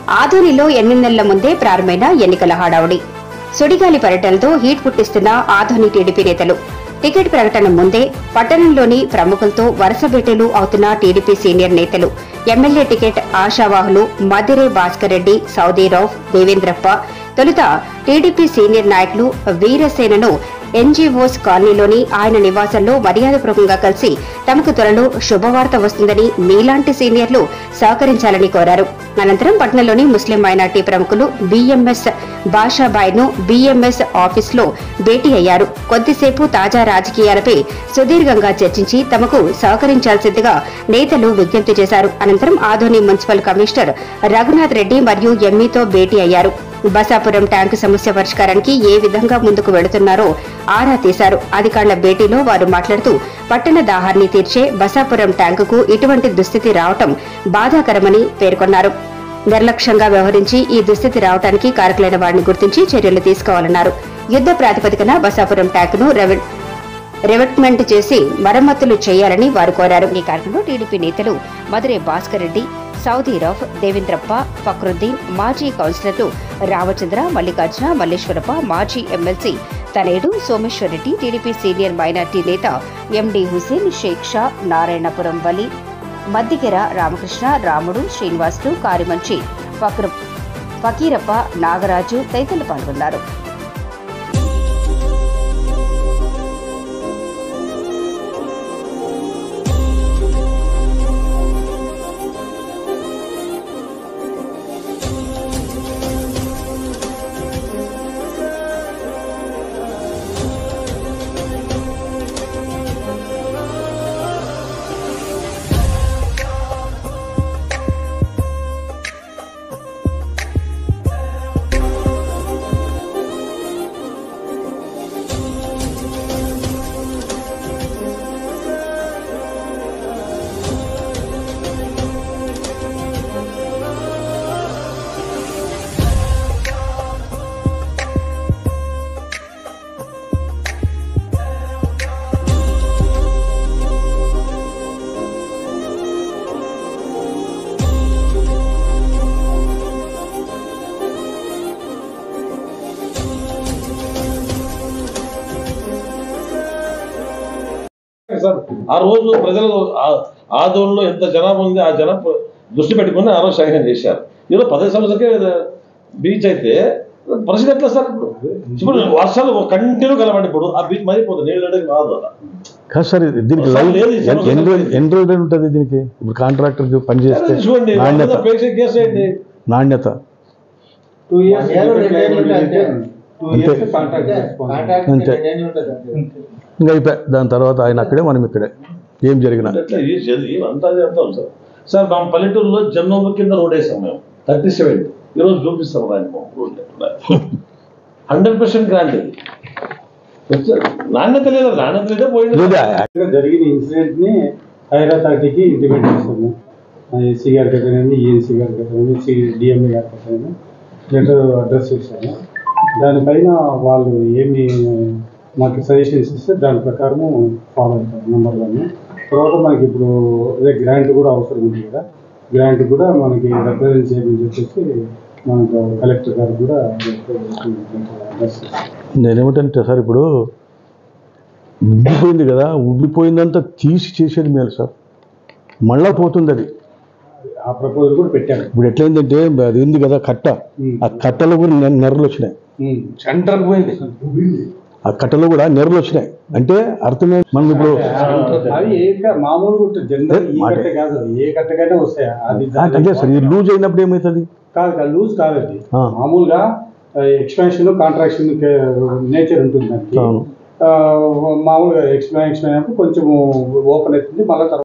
ఆధోనిలో ఎనిమిది నెలల ముందే ప్రారంభమైన ఎన్నికల హడావుడి సుడిగాలి పర్యటనలతో హీట్ పుట్టిస్తున్న ఆధోని టీడీపీ నేతలు టికెట్ ప్రకటన ముందే పట్టణంలోని ప్రముఖులతో వరుస భేటీలు అవుతున్న టీడీపీ సీనియర్ నేతలు ఎమ్మెల్యే టికెట్ ఆశావాహులు మదిరే భాస్కర్ రెడ్డి సౌదీరావు దేవేంద్రప్ప తొలుత టీడీపీ సీనియర్ నాయకులు వీరసేనను ఎన్జీఓస్ కాలనీలోని ఆయన నివాసంలో మర్యాదపూర్వకంగా కలిసి తమకు త్వరలో శుభవార్త వస్తుందని మీలాంటి సీనియర్లు సహకరించాలని కోరారు అనంతరం పట్నంలోని ముస్లిం మైనార్టీ ప్రముఖులు బీఎంఎస్ బాషాబాయ్ను బీఎంఎస్ ఆఫీస్లో భేటీ అయ్యారు కొద్దిసేపు తాజా రాజకీయాలపై సుదీర్ఘంగా చర్చించి తమకు సహకరించాల్సిందిగా నేతలు విజ్ఞప్తి చేశారు అనంతరం ఆదోని మున్సిపల్ కమిషనర్ రఘునాథ్ రెడ్డి మరియు ఎంఈతో భేటీ అయ్యారు బసాపురం ట్యాంకు సమస్య పరిష్కారానికి ఏ విధంగా ముందుకు వెళుతున్నారో ఆరా తీశారు అధికారుల భేటీలో వారు మాట్లాడుతూ పట్టణ దాహాన్ని తీర్చే బసాపురం ట్యాంకుకు ఇటువంటి దుస్థితి రావటం బాధాకరమని పేర్కొన్నారు నిర్లక్ష్యంగా వ్యవహరించి ఈ దుస్థితి రావడానికి కారకులైన వారిని గుర్తించి చర్యలు తీసుకోవాలన్నారు యుద్ధ ప్రాతిపదికన బసాపురం ట్యాంకును రెవెన్ రివెట్మెంట్ చేసి మరమ్మతులు చేయాలని వారు కోరారు ఈ కార్యక్రమంలో టీడీపీ నేతలు మధురే భాస్కర్ రెడ్డి సౌదీరావ్ దేవేంద్రప్ప ఫక్రుద్దీన్ మాజీ కౌన్సిలర్లు రామచంద్ర మల్లికార్జున మల్లేశ్వరప్ప మాజీ MLC Tanedu Someswarareddy TDP senior minority నేత ఎండి హుసేన్ షేక్ షా నారాయణపురం వలి మద్దికెర రామకృష్ణ రాముడు శ్రీనివాసులు కారిమంచి ఫక్రు ఫకీరప్ప నాగరాజు తదితరులు పాల్గొన్నారు సార్ ఆ రోజు ప్రజలు ఆ- ఆదోళనలో ఎంత జనాభా ఉంది ఆ జనం దృష్టి పెట్టుకుని ఆ రోజు శాంక్షన్ చేశారు ఈరోజు పదహైదు సంవత్సరాలకే బీచ్ అయితే పరిస్థితి ఎట్లా సార్ ఇప్పుడు ఇప్పుడు వర్షాలు కంటిన్యూ కలవండి ఇప్పుడు ఆ బీచ్ మరిపోతుంది నీళ్ళు అనేది రాదు అలా కాదు సార్ ఇది- దీనికి అసలు లైవ్ లేదు ఈ ఎన్- ఎన్ని రోజులు ఎన్ని రోజులు ఉంటుంది దీనికి ఇప్పుడు కాంట్రాక్టర్ పని చేస్తే చూడండి నాణ్యత పేషెంట్ కేసు ఏంటి నాణ్యత టూ ఇయర్స్ అంతే. అంతే. ఇంకా అయిపోయి దాని తర్వాత ఆయన అక్కడే మనం ఇక్కడే ఏం జరిగినా ఎట్లా ఇది చదివి అంతా చేస్తాం సార్ సార్ మా పల్లెటూరులో జన్మ కింద రోడ్ వేసాం మేము థర్టీ సెవెన్ ఈరోజు చూపిస్తాం రాజమో రోడ్ హండ్రెడ్ పర్సెంట్ గ్రాంట్ ఇది వచ్చే- నాణ్యత లేదా నాణ్యత లేదా పోయింది లేదా జరిగిన ఇన్సిడెంట్ ని హైర్ అథారిటీకి ఇంటిమేట్ చేస్తాము ఎస్సీ గారికి అయితేనేమి ఈఎన్సీ గారికి అయితేనేమి సి డిఎంఏ గారికి అయితేనేమి లెటర్ అడ్రస్ చేశాము దానిపైన వాళ్ళు ఏమి మాకు సజెషన్స్ ఇస్తే దాని ప్రకారము ఫాలో అవుతారు నెంబర్ వన్ తర్వాత మనకి ఇప్పుడు అదే గ్రాంట్ కూడా అవసరం ఉంది కదా గ్రాంట్ కూడా మనకి రిప్రజెంట్ చేయమని చెప్పేసి మనకు కలెక్టర్ గారు కూడా అడ్రస్ చేస్తాం నేనేమిటంటే సార్ ఇప్పుడు ఉబ్బిపోయింది కదా ఉబ్బిపోయిందంతా తీసి చేసేది మేలు సార్ మళ్ళా పోతుంది అది ఆ ప్రపోజల్ కూడా పెట్టారు ఇప్పుడు ఎట్లయిందంటే అది ఉంది కదా కట్ట ఆ కట్టలో కూడా నె- నెర్రలు వచ్చినాయి సెంటర్ పోయింది ఆ కట్టలో కూడా నెర్రలు వచ్చినాయి అంటే అర్థమే మనం ఇప్పుడు అది ఏ క- మామూలుగా ఉంటుంది జనరల్ ఈ మాట- కట్ట కాదు అది ఏ కట్టకైనా వస్తాయి అది ఆ, అదే సార్ ఇది లూజ్ అయినప్పుడు ఏమవుతుంది కాదు కాదు లూజ్ కాదు అది ఆ. మామూలుగా ఎక్స్పాన్షన్ కాంట్రాక్షన్ నేచర్ ఉంటుంది దానికి అవును ఆ, మామూలుగా ఎక్స్పాన్షన్ అయినప్పుడు కొంచెం ఓపెన్ అవుతుంది మళ్ళీ తర్వాత